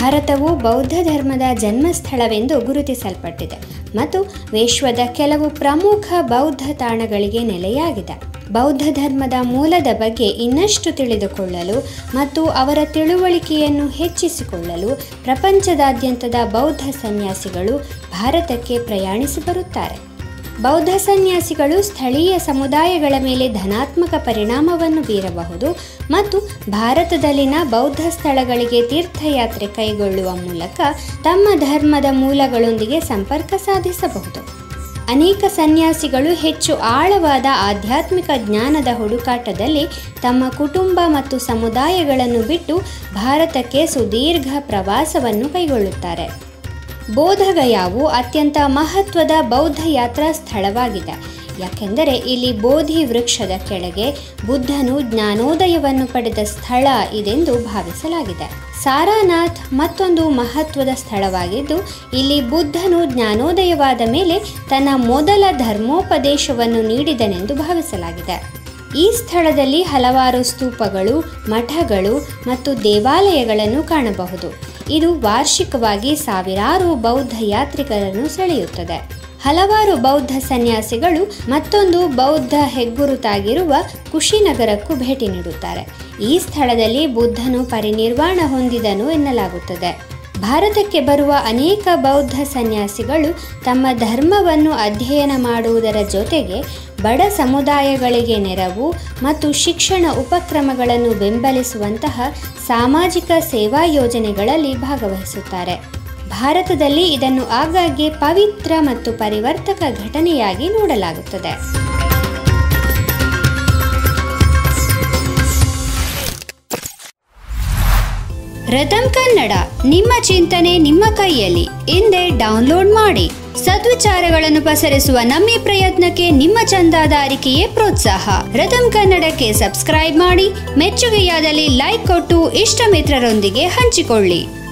ಭಾರತವು ಬೌದ್ಧ ಧರ್ಮದ ಜನ್ಮಸ್ಥಳವೆಂದು ಗುರುತಿಸಲ್ಪಟ್ಟಿದೆ ಮತ್ತು ವಿಶ್ವದ ಕೆಲವು ಪ್ರಮುಖ ಬೌದ್ಧ ತಾಣಗಳಿಗೆ ನೆಲೆಯಾಗಿದೆ ಬೌದ್ಧ ಧರ್ಮದ ಮೂಲದ ಬಗ್ಗೆ ಇನ್ನಷ್ಟು ತಿಳಿದುಕೊಳ್ಳಲು ಮತ್ತು ಅವರ ತಿಳುವಳಿಕೆಯನ್ನು ಹೆಚ್ಚಿಸಿಕೊಳ್ಳಲು ಪ್ರಪಂಚದಾದ್ಯಂತದ ಬೌದ್ಧ ಸನ್ಯಾಸಿಗಳು ಭಾರತಕ್ಕೆ ಪ್ರಯಾಣಿಸಿ ಬರುತ್ತಾರೆ ಬೌದ್ಧ ಸನ್ಯಾಸಿಗಳು ಸ್ಥಳೀಯ ಸಮುದಾಯಗಳ ಮೇಲೆ ಧನಾತ್ಮಕ ಪರಿಣಾಮವನ್ನು ಬೀರಬಹುದು ಮತ್ತು ಭಾರತದಲ್ಲಿನ ಬೌದ್ಧ ಸ್ಥಳಗಳಿಗೆ ತೀರ್ಥಯಾತ್ರೆ ಕೈಗೊಳ್ಳುವ ಮೂಲಕ ತಮ್ಮ ಧರ್ಮದ ಮೂಲಗಳೊಂದಿಗೆ ಸಂಪರ್ಕ ಸಾಧಿಸಬಹುದು ಅನೇಕ ಸನ್ಯಾಸಿಗಳು ಹೆಚ್ಚು ಆಳವಾದ ಆಧ್ಯಾತ್ಮಿಕ ಜ್ಞಾನದ ಹುಡುಕಾಟದಲ್ಲಿ ತಮ್ಮ ಕುಟುಂಬ ಮತ್ತು ಸಮುದಾಯಗಳನ್ನು ಬಿಟ್ಟು ಭಾರತಕ್ಕೆ ಸುದೀರ್ಘ ಪ್ರವಾಸವನ್ನು ಕೈಗೊಳ್ಳುತ್ತಾರೆ ಬೋಧಗಯಾವು ಅತ್ಯಂತ ಮಹತ್ವದ ಬೌದ್ಧ ಯಾತ್ರಾ ಸ್ಥಳವಾಗಿದೆ ಯಾಕೆಂದರೆ ಇಲ್ಲಿ ಬೋಧಿ ವೃಕ್ಷದ ಕೆಳಗೆ ಬುದ್ಧನು ಜ್ಞಾನೋದಯವನ್ನು ಪಡೆದ ಸ್ಥಳ ಇದೆಂದು ಭಾವಿಸಲಾಗಿದೆ ಸಾರಾನಾಥ್ ಮತ್ತೊಂದು ಮಹತ್ವದ ಸ್ಥಳವಾಗಿದ್ದು ಇಲ್ಲಿ ಬುದ್ಧನು ಜ್ಞಾನೋದಯವಾದ ಮೇಲೆ ತನ್ನ ಮೊದಲ ಧರ್ಮೋಪದೇಶವನ್ನು ನೀಡಿದನೆಂದು ಭಾವಿಸಲಾಗಿದೆ ಈ ಸ್ಥಳದಲ್ಲಿ ಹಲವಾರು ಸ್ತೂಪಗಳು ಮಠಗಳು ಮತ್ತು ದೇವಾಲಯಗಳನ್ನು ಕಾಣಬಹುದು ಇದು ವಾರ್ಷಿಕವಾಗಿ ಸಾವಿರಾರು ಬೌದ್ಧ ಯಾತ್ರಿಕರನ್ನು ಸೆಳೆಯುತ್ತದೆ ಹಲವಾರು ಬೌದ್ಧ ಸನ್ಯಾಸಿಗಳು ಮತ್ತೊಂದು ಬೌದ್ಧ ಹೆಗ್ಗುರುತಾಗಿರುವ ಕುಶಿನಗರಕ್ಕೂ ಭೇಟಿ ನೀಡುತ್ತಾರೆ ಈ ಸ್ಥಳದಲ್ಲಿ ಬುದ್ಧನು ಪರಿನಿರ್ವಾಣ ಹೊಂದಿದನು ಎನ್ನಲಾಗುತ್ತದೆ ಭಾರತಕ್ಕೆ ಬರುವ ಅನೇಕ ಬೌದ್ಧ ಸನ್ಯಾಸಿಗಳು ತಮ್ಮ ಧರ್ಮವನ್ನು ಅಧ್ಯಯನ ಮಾಡುವುದರ ಜೊತೆಗೆ ಬಡ ಸಮುದಾಯಗಳಿಗೆ ನೆರವು ಮತ್ತು ಶಿಕ್ಷಣ ಉಪಕ್ರಮಗಳನ್ನು ಬೆಂಬಲಿಸುವಂತಹ ಸಾಮಾಜಿಕ ಸೇವಾ ಯೋಜನೆಗಳಲ್ಲಿ ಭಾಗವಹಿಸುತ್ತಾರೆ ಭಾರತದಲ್ಲಿ ಇದನ್ನು ಆಗಾಗ್ಗೆ ಪವಿತ್ರ ಮತ್ತು ಪರಿವರ್ತಕ ಘಟನೆಯಾಗಿ ನೋಡಲಾಗುತ್ತದೆ ರಥಂ ಕನ್ನಡ ನಿಮ್ಮ ಚಿಂತನೆ ನಿಮ್ಮ ಕೈಯಲ್ಲಿ ಹಿಂದೆ ಡೌನ್ಲೋಡ್ ಮಾಡಿ ಸದ್ವಿಚಾರಗಳನ್ನು ಪಸರಿಸುವ ನಮ್ಮ ಪ್ರಯತ್ನಕ್ಕೆ ನಿಮ್ಮ ಚಂದಾದಾರಿಕೆಯೇ ಪ್ರೋತ್ಸಾಹ ರಥಂ ಕನ್ನಡಕ್ಕೆ ಸಬ್ಸ್ಕ್ರೈಬ್ ಮಾಡಿ ಮೆಚ್ಚುಗೆಯಾದಲ್ಲಿ ಲೈಕ್ ಕೊಟ್ಟು ಇಷ್ಟ ಮಿತ್ರರೊಂದಿಗೆ ಹಂಚಿಕೊಳ್ಳಿ